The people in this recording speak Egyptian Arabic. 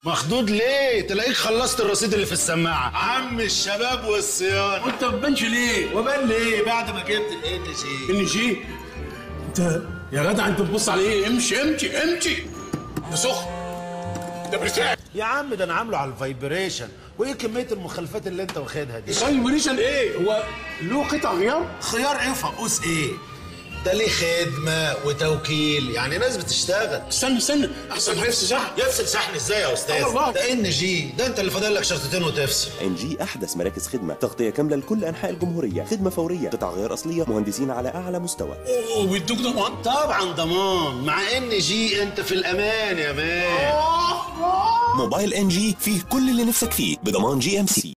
مخدود ليه تلاقيك خلصت الرصيد اللي في السماعه عم الشباب والصيانه وانت ما بتبانش ليه وبان ليه بعد ما جبت الان جي ان جي انت يا جدع انت بتبص على ايه امشي امشي امشي ده سخن ده برتاح يا عم ده انا عامله على الفايبريشن وايه كميه المخالفات اللي انت واخدها دي فايبريشن ايه هو له قطع غيار خيار ايه فقوس ايه ده ليه خدمه وتوكيل يعني ناس بتشتغل استنى استنى احسن هيفصل صح يفصل شحن ازاي يا استاذ آه والله. ده ان جي ده انت اللي فاضل لك شرطتين وتفصل ان جي احدث مراكز خدمه تغطيه كامله لكل انحاء الجمهوريه خدمه فوريه قطع غيار اصليه مهندسين على اعلى مستوى وبيدوك ضمان طبعا ضمان مع ان جي انت في الامان يا مان موبايل ان جي فيه كل اللي نفسك فيه بضمان جي ام سي